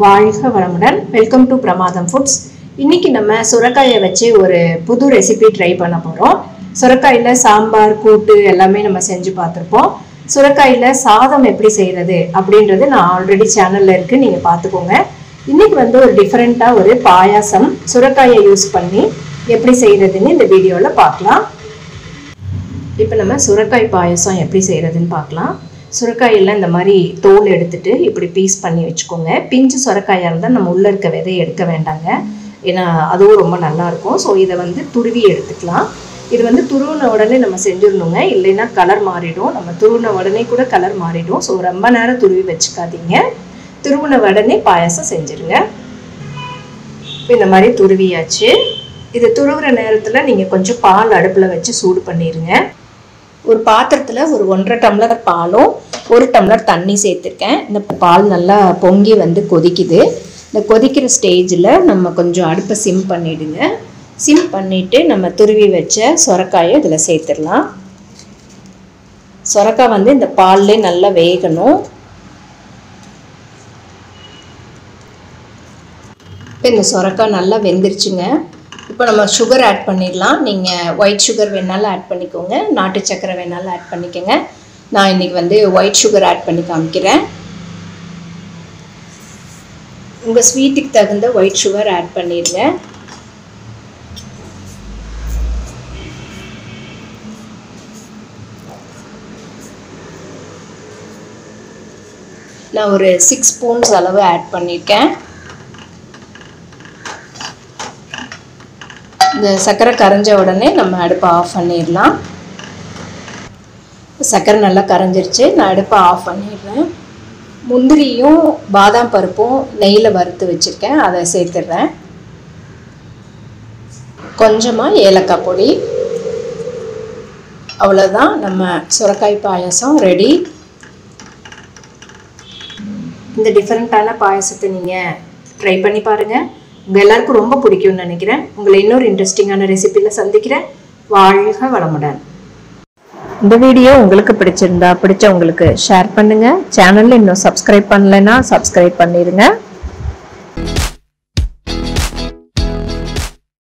வாழ்க வளமுடன் welcome to பிரமாதம் ஃபுட்ஸ் இன்னைக்கு நம்ம சுரக்காயை வச்சு ஒரு புது ரெசிபி ட்ரை பண்ண போகிறோம் சுரக்காயில் சாம்பார் கூட்டு எல்லாமே நம்ம செஞ்சு பார்த்துருப்போம் சுரக்காயில் சாதம் எப்படி செய்கிறது அப்படின்றது நான் ஆல்ரெடி சேனலில் இருக்குது நீங்கள் பார்த்துக்கோங்க இன்னைக்கு வந்து ஒரு டிஃப்ரெண்ட்டாக ஒரு பாயாசம் சுரக்காயை யூஸ் பண்ணி எப்படி செய்கிறதுன்னு இந்த வீடியோவில் பார்க்கலாம் இப்போ நம்ம சுரக்காய் பாயசம் எப்படி செய்கிறதுன்னு பார்க்கலாம் சுரக்காயெல்லாம் இந்த மாதிரி தோல் எடுத்துட்டு இப்படி பீஸ் பண்ணி வச்சுக்கோங்க பிஞ்சு சுரக்காயாக இருந்தால் நம்ம உள்ளே இருக்க விதையை எடுக்க வேண்டாங்க ஏன்னா அதுவும் ரொம்ப நல்லாயிருக்கும் ஸோ இதை வந்து துருவி எடுத்துக்கலாம் இது வந்து துருவின உடனே நம்ம செஞ்சிடணுங்க இல்லைன்னா கலர் மாறிடும் நம்ம துருவின உடனே கூட கலர் மாறிடும் ஸோ ரொம்ப நேரம் துருவி வச்சுக்காதீங்க துருவின உடனே பாயசம் செஞ்சுருங்க இப்போ இந்த மாதிரி துருவியாச்சு இது துருவுற நேரத்தில் நீங்கள் கொஞ்சம் பால் அடுப்பில் வச்சு சூடு பண்ணிடுங்க ஒரு பாத்திரத்தில் ஒரு ஒன்றரை டம்ளர் பாலும் ஒரு டம்ளர் தண்ணி சேர்த்துருக்கேன் இந்த பால் நல்லா பொங்கி வந்து கொதிக்குது இந்த கொதிக்கிற ஸ்டேஜில் நம்ம கொஞ்சம் அடுப்பை சிம் பண்ணிவிடுங்க சிம் பண்ணிவிட்டு நம்ம துருவி வச்ச சொரக்காயை இதில் சேர்த்துடலாம் சொரக்காய் வந்து இந்த பால்லே நல்லா வேகணும் இப்போ இந்த சொரக்காய் நல்லா வெந்துருச்சுங்க இப்போ நம்ம சுகர் ஆட் பண்ணிடலாம் நீங்கள் ஒயிட் சுகர் வேணாலும் ஆட் பண்ணிக்கோங்க நாட்டு சக்கரை வேணாலும் ஆட் பண்ணிக்கோங்க நான் இன்றைக்கி வந்து ஒயிட் சுகர் ஆட் பண்ணி காமிக்கிறேன் உங்கள் ஸ்வீட்டுக்கு தகுந்த ஒயிட் சுகர் ஆட் பண்ணிடுங்க நான் ஒரு சிக்ஸ் ஸ்பூன்ஸ் அளவு ஆட் பண்ணியிருக்கேன் இந்த சர்க்கரை கரைஞ்ச உடனே நம்ம அடுப்பை ஆஃப் பண்ணிடலாம் சர்க்கரை நல்லா கரைஞ்சிருச்சு நான் அடுப்பை ஆஃப் பண்ணிடுறேன் முந்திரியும் பாதாம் பருப்பும் நெய்யில் வறுத்து வச்சுருக்கேன் அதை சேர்த்துடுறேன் கொஞ்சமாக ஏலக்காய் பொடி அவ்வளோதான் நம்ம சுரக்காய் பாயசம் ரெடி இந்த டிஃப்ரெண்ட்டான பாயசத்தை நீங்கள் ட்ரை பண்ணி பாருங்கள் உங்கள் எல்லாருக்கும் ரொம்ப பிடிக்கும்னு நினைக்கிறேன் உங்களை இன்னொரு இன்ட்ரெஸ்டிங்கான ரெசிபியில் சந்திக்கிறேன் வாழ்க வளமுடன் இந்த வீடியோ உங்களுக்கு பிடிச்சிருந்தா பிடிச்சவங்களுக்கு ஷேர் பண்ணுங்க சேனல்ல இன்னும் சப்ஸ்கிரைப் பண்ணலைன்னா சப்ஸ்கிரைப் பண்ணிடுங்க